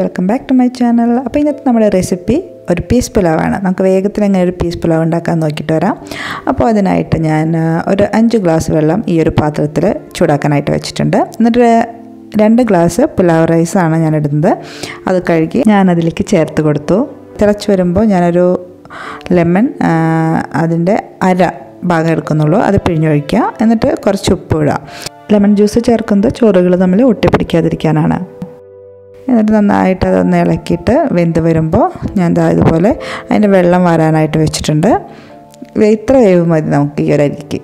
welcome back to my channel അപ്പോൾ ഇന്നത്തെ നമ്മുടെ റെസിപ്പി ഒരു പീസ് പുലാവാണ് നമുക്ക് വേഗത്തിൽ എങ്ങനെ ഒരു പീസ് പുലാവ് ഉണ്ടാക്കാൻ നോക്കിയിട്ട് വരാം അപ്പോൾ അതിനായിട്ട് ഞാൻ ആ, ഒരു അഞ്ച് ഗ്ലാസ് വെള്ളം ഈ ഒരു പാത്രത്തിൽ ചൂടാക്കാനായിട്ട് വെച്ചിട്ടുണ്ട് എന്നിട്ട് രണ്ട് ഗ്ലാസ് പുലാവ് റൈസാണ് ഞാൻ ഇടുന്നത് അത് കഴുകി ഞാൻ അതിലേക്ക് ചേർത്ത് കൊടുത്തു തിളച്ച് വരുമ്പോൾ ഞാനൊരു ലെമൺ അതിൻ്റെ അര ഭാഗം എടുക്കുന്നുള്ളൂ അത് പിഴിഞ്ഞൊഴിക്കുക എന്നിട്ട് കുറച്ച് ഉപ്പ് ഇടുക ലെമൺ ജ്യൂസ് ചേർക്കുന്നത് ചോറുകൾ തമ്മിൽ ഒട്ടിപ്പിടിക്കാതിരിക്കാനാണ് എന്നിട്ട് നന്നായിട്ട് അതൊന്ന് ഇളക്കിയിട്ട് വെന്ത് വരുമ്പോൾ ഞാൻ ദാ ഇതുപോലെ അതിൻ്റെ വെള്ളം വരാനായിട്ട് വെച്ചിട്ടുണ്ട് വേ- ഇത്ര വേവ് മതി നമുക്ക് ഈ ഒരു അരിക്ക്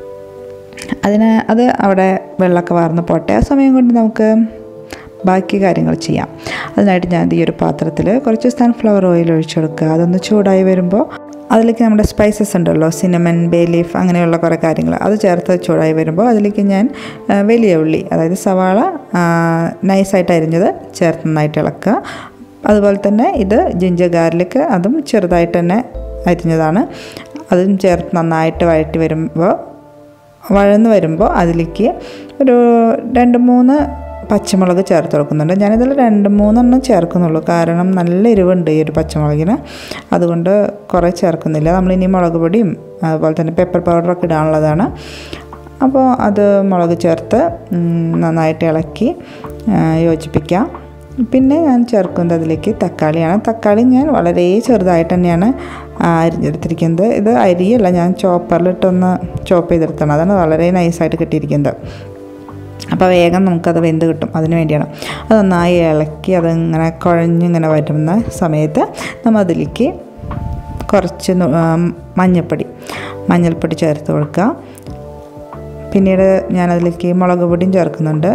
അതിന് അത് അവിടെ വെള്ളമൊക്കെ വാർന്ന് പോട്ടെ ആ സമയം കൊണ്ട് നമുക്ക് ബാക്കി കാര്യങ്ങൾ ചെയ്യാം അതിനായിട്ട് ഞാൻ ഈ ഒരു പാത്രത്തിൽ കുറച്ച് സൺഫ്ലവർ ഓയിൽ ഒഴിച്ചെടുക്കുക അതൊന്ന് ചൂടായി വരുമ്പോൾ അതിലേക്ക് നമ്മുടെ സ്പൈസസ് ഉണ്ടല്ലോ സിനമൻ ബേ ലീഫ് അങ്ങനെയുള്ള കുറേ കാര്യങ്ങൾ അത് ചേർത്ത് ചൂടായി വരുമ്പോൾ അതിലേക്ക് ഞാൻ ആ, വലിയ ഉള്ളി അതായത് സവാള ആ, നൈസായിട്ട് അരിഞ്ഞത് ചേർത്ത് നന്നായിട്ട് ഇളക്കുക അതുപോലെ തന്നെ ഇത് ജിഞ്ചർ ഗാർലിക് അതും ചെറുതായിട്ട് തന്നെ അരിഞ്ഞതാണ് അതും ചേർത്ത് നന്നായിട്ട് വഴറ്റി വരുമ്പോൾ വഴന്ന് വരുമ്പോൾ അതിലേക്ക് ഒരു രണ്ട് മൂന്ന് പച്ചമുളക് ചേർത്ത് കൊടുക്കുന്നുണ്ട് ഞാനിതിൽ രണ്ട് മൂന്നെണ്ണം ചേർക്കുന്നുള്ളൂ കാരണം നല്ല എരിവുണ്ട് ഈ ഒരു പച്ചമുളകിന് അതുകൊണ്ട് കുറേ ചേർക്കുന്നില്ല നമ്മളിനി മുളക് പൊടിയും അതുപോലെ തന്നെ പെപ്പർ പൗഡറൊക്കെ ഇടാനുള്ളതാണ് അപ്പോൾ അത് മുളക് ചേർത്ത് ഉം, നന്നായിട്ട് ഇളക്കി ആ, യോജിപ്പിക്കാം പിന്നെ ഞാൻ ചേർക്കുന്നത് അതിലേക്ക് തക്കാളിയാണ് തക്കാളി ഞാൻ വളരെ ചെറുതായിട്ട് തന്നെയാണ് ആ, അരിഞ്ഞെടുത്തിരിക്കുന്നത് ഇത് അരിയല്ല ഞാൻ ചോപ്പറിലിട്ടൊന്ന് ചോപ്പ് ചെയ്തെടുത്താണ് അതാണ് വളരെ നൈസായിട്ട് കിട്ടിയിരിക്കുന്നത് അപ്പോൾ വേഗം നമുക്കത് വെന്ത് കിട്ടും അതിന് വേണ്ടിയാണ് അത് നന്നായി ഇളക്കി അതിങ്ങനെ കുഴഞ്ഞിങ്ങനെ വരുന്ന സമയത്ത് നമ്മൾ അതിലേക്ക് കുറച്ച് നു- ആ, മഞ്ഞൾപ്പൊടി മഞ്ഞൾപ്പൊടി ചേർത്ത് കൊടുക്കുക പിന്നീട് ഞാനതിലേക്ക് മുളക് പൊടിയും ചേർക്കുന്നുണ്ട്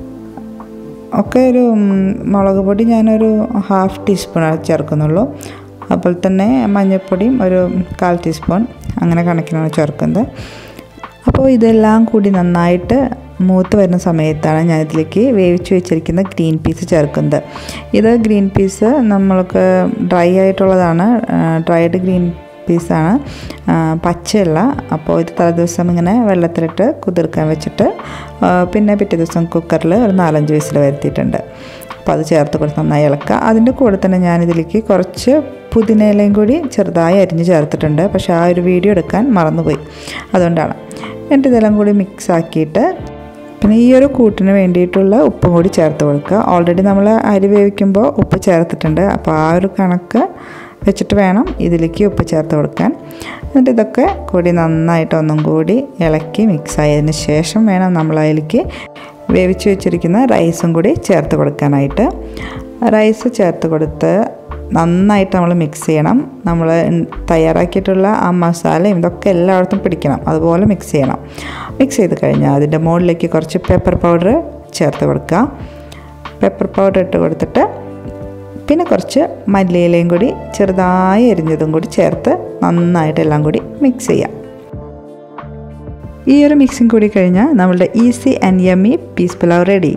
ഒക്കെ ഒരു ഉം, മുളക് പൊടി ഞാനൊരു ഹാഫ് ടീസ്പൂൺ ചേർക്കുന്നുള്ളൂ അപ്പോൾ തന്നെ മഞ്ഞൾപ്പൊടിയും ഒരു കാൽ ടീസ്പൂൺ അങ്ങനെ കണക്കിനാണ് ചേർക്കുന്നത് അപ്പോൾ ഇതെല്ലാം കൂടി നന്നായിട്ട് മൂത്ത് വരുന്ന സമയത്താണ് ഞാൻ ഇതിലേക്ക് വേവിച്ച് വെച്ചിരിക്കുന്ന ഗ്രീൻ പീസ് ചേർക്കുന്നത് ഇത് ഗ്രീൻ പീസ് നമ്മൾക്ക് ഡ്രൈ ആയിട്ടുള്ളതാണ് ഡ്രൈഡ് ഗ്രീൻ പീസാണ് ആ, പച്ചയല്ല അപ്പോൾ ഇത് തലേ ദിവസം ഇങ്ങനെ വെള്ളത്തിലിട്ട് കുതിർക്കാൻ വെച്ചിട്ട് ആ, പിന്നെ പിറ്റേ ദിവസം കുക്കറിൽ ഒരു നാലഞ്ച് വിസിൽ വരുത്തിയിട്ടുണ്ട് അപ്പോൾ അത് ചേർത്ത് കൊടുത്ത് നന്നായി ഇളക്കുക അതിൻ്റെ കൂടെ തന്നെ ഞാനിതിലേക്ക് കുറച്ച് പുതിനയിലയും കൂടി ചെറുതായി അരിഞ്ഞ് ചേർത്തിട്ടുണ്ട് പക്ഷേ ആ ഒരു വീഡിയോ എടുക്കാൻ മറന്നുപോയി അതുകൊണ്ടാണ് എന്നിട്ട് ഇതെല്ലാം കൂടി മിക്സ് ആക്കിയിട്ട് പിന്നെ ഈ ഒരു കൂട്ടിന് വേണ്ടിയിട്ടുള്ള ഉപ്പും കൂടി ചേർത്ത് കൊടുക്കുക ഓൾറെഡി നമ്മൾ അരി വേവിക്കുമ്പോൾ ഉപ്പ് ചേർത്തിട്ടുണ്ട് അപ്പോൾ ആ ഒരു കണക്ക് വെച്ചിട്ട് വേണം ഇതിലേക്ക് ഉപ്പ് ചേർത്ത് കൊടുക്കാൻ എന്നിട്ട് ഇതൊക്കെ കൂടി നന്നായിട്ട് ഒന്നും കൂടി ഇളക്കി മിക്സ് ആയതിന് ശേഷം വേണം നമ്മൾ അതിലേക്ക് വേവിച്ച് വെച്ചിരിക്കുന്ന റൈസും കൂടി ചേർത്ത് കൊടുക്കാനായിട്ട് റൈസ് ചേർത്ത് കൊടുത്ത് നന്നായിട്ട് നമ്മൾ മിക്സ് ചെയ്യണം നമ്മൾ തയ്യാറാക്കിയിട്ടുള്ള ആ മസാലയും ഇതൊക്കെ എല്ലായിടത്തും പിടിക്കണം അതുപോലെ മിക്സ് ചെയ്യണം മിക്സ് ചെയ്ത് കഴിഞ്ഞാൽ അതിൻ്റെ മുകളിലേക്ക് കുറച്ച് പെപ്പർ പൗഡർ ചേർത്ത് കൊടുക്കുക പെപ്പർ പൗഡർ ഇട്ട് കൊടുത്തിട്ട് പിന്നെ കുറച്ച് മല്ലിയിലയും കൂടി ചെറുതായി എരിഞ്ഞതും കൂടി ചേർത്ത് നന്നായിട്ട് എല്ലാം കൂടി മിക്സ് ചെയ്യാം ഈ ഒരു മിക്സിങ് കൂടി കഴിഞ്ഞാൽ നമ്മളുടെ easy and yummy peas pulao ready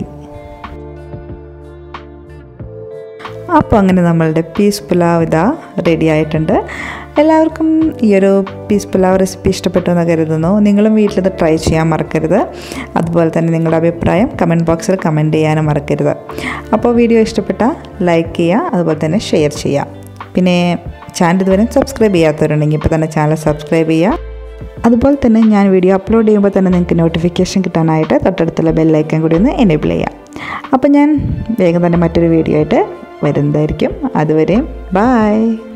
അപ്പോൾ അങ്ങനെ നമ്മളുടെ പീസ് പുലാവ് ഇതാ റെഡി ആയിട്ടുണ്ട് എല്ലാവർക്കും ഈ ഒരു പീസ് പുലാവ് റെസിപ്പി ഇഷ്ടപ്പെട്ടു എന്ന് കരുതുന്നു നിങ്ങളും വീട്ടിലിത് ട്രൈ ചെയ്യാൻ മറക്കരുത് അതുപോലെ തന്നെ നിങ്ങളുടെ അഭിപ്രായം കമൻറ്റ് ബോക്സിൽ കമൻറ്റ് ചെയ്യാനും മറക്കരുത് അപ്പോൾ വീഡിയോ ഇഷ്ടപ്പെട്ടാൽ ലൈക്ക് ചെയ്യുക അതുപോലെ തന്നെ ഷെയർ ചെയ്യുക പിന്നെ ചാനൽ ഇതുവരെ സബ്സ്ക്രൈബ് ചെയ്യാത്തവരുണ്ടെങ്കിൽ ഇപ്പോൾ തന്നെ ചാനൽ സബ്സ്ക്രൈബ് ചെയ്യുക അതുപോലെ തന്നെ ഞാൻ വീഡിയോ അപ്ലോഡ് ചെയ്യുമ്പോൾ തന്നെ നിങ്ങൾക്ക് നോട്ടിഫിക്കേഷൻ കിട്ടാനായിട്ട് തൊട്ടടുത്തുള്ള ബെല്ലൈക്കൻ കൂടി ഒന്ന് എനേബിൾ ചെയ്യാം അപ്പോൾ ഞാൻ വേഗം തന്നെ മറ്റൊരു വീഡിയോ ആയിട്ട് വരുന്നതായിരിക്കും അതുവരെയും ബായ്